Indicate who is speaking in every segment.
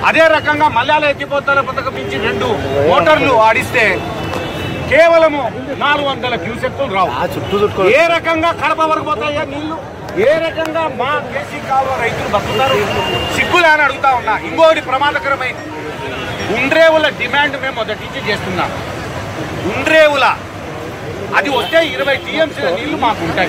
Speaker 1: అదే రకంగా మలయాళ ఎత్తిపోతల పథకం నుంచి రెండు మోటార్లు ఆడిస్తే కేవలము నాలుగు వందల క్యూసెక్లు రావు
Speaker 2: చుట్టూ చుట్టుకో
Speaker 1: ఏ రకంగా కడప వరకు పోతాయా నీళ్లు ఏ రకంగా మా కేసీ కాలువ రైతులు బతుకుతారు సిగ్గులే అని అడుగుతా ఉన్నా ఇంకోటి ప్రమాదకరమైంది ఉండ్రేవుల డిమాండ్ మేము మొదటి నుంచి చేస్తున్నాం ఉండ్రేవుల అది వస్తే ఇరవై టీఎంసీల నీళ్లు మాకు ఉంటాయి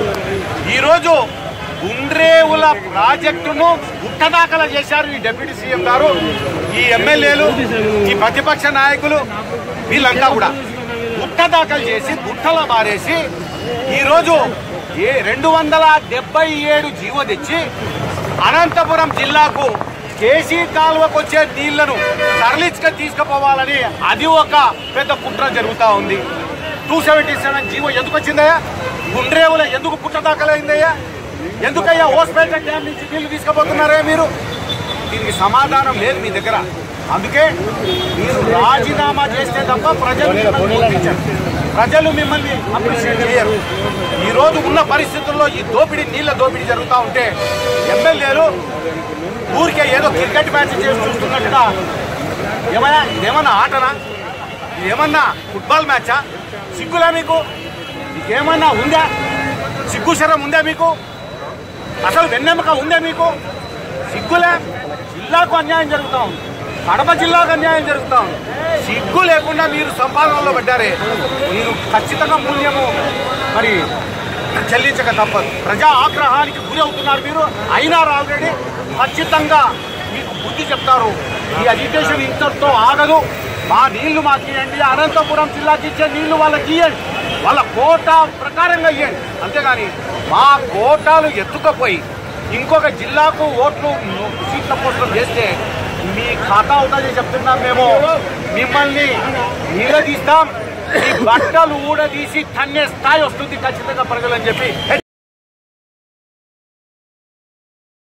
Speaker 1: ఈరోజు ఉండ్రేవుల ప్రాజెక్టును గుట్టదాఖల చేశారు ఈ డిప్యూటీ సీఎం గారు ఈ ఎమ్మెల్యేలు ఈ ప్రతిపక్ష నాయకులు వీళ్ళంతా కూడా గుట్ట దాఖలు చేసి గుట్టలో మారేసి ఈరోజు ఏ రెండు వందల డెబ్బై ఏడు జీవో తెచ్చి అనంతపురం జిల్లాకు కేసీ కాలువకు వచ్చే నీళ్లను తరలించుక తీసుకుపోవాలని అది ఒక పెద్ద కుట్ర జరుగుతా ఉంది టూ సెవెంటీ సెవెన్ జీవో ఎందుకు వచ్చిందయ్యా గుండ్రేవుల ఎందుకు పుట్ట దాఖలైందయ్యా ఎందుకయ్యా హోస్పేట డ్యామ్ నుంచి నీళ్లు తీసుకుపోతున్నారా మీరు దీనికి సమాధానం లేదు మీ దగ్గర అందుకే మీరు రాజీనామా చేస్తే తప్ప ప్రజలు మిమ్మల్ని గుర్తించరు ప్రజలు మిమ్మల్ని అప్రిషియేట్ చేయరు ఈ రోజు ఉన్న పరిస్థితుల్లో ఈ దోపిడీ నీళ్ల దోపిడీ జరుగుతూ ఉంటే ఎమ్మెల్యేలు ఊరికే ఏదో క్రికెట్ మ్యాచ్ చేసి చూస్తున్నట్టుగా ఏమన్నా ఇదేమన్నా ఆటనా ఏమన్నా ఫుట్బాల్ మ్యాచా సిగ్గులా మీకు మీకేమన్నా ఉందా సిగ్గు శరం ఉందా మీకు అసలు వెన్నెముక ఉందా మీకు సిగ్గులే జిల్లాకు అన్యాయం జరుగుతా ఉంది కడప జిల్లాకు అన్యాయం జరుగుతా ఉంది సిగ్గు లేకుండా మీరు సంపాదనలో పడ్డారే మీరు ఖచ్చితంగా మూల్యము మరి చెల్లించక తప్పదు ప్రజా ఆగ్రహానికి గురి అవుతున్నారు మీరు అయినారు ఆల్రెడీ ఖచ్చితంగా మీకు బుద్ధి చెప్తారు ఈ అజిటేషన్ ఇంతటితో ఆగదు మా నీళ్లు మాకు ఇవ్వండి అనంతపురం జిల్లాకి ఇచ్చే నీళ్లు వాళ్ళకి ఇవ్వండి వాళ్ళ కోటా ప్రకారంగా ఇవ్వండి అంతేగాని మా కోటాలు ఎత్తుకపోయి ఇంకొక జిల్లాకు ఓట్లు సీట్ల కోసం చేస్తే మీ ఖాతా అవుతుంది చెప్తున్నాం మేము మిమ్మల్ని నిలదీస్తాం మీ బట్టలు ఊడదీసి తన్నే స్థాయి వస్తుంది ఖచ్చితంగా ప్రజలని చెప్పి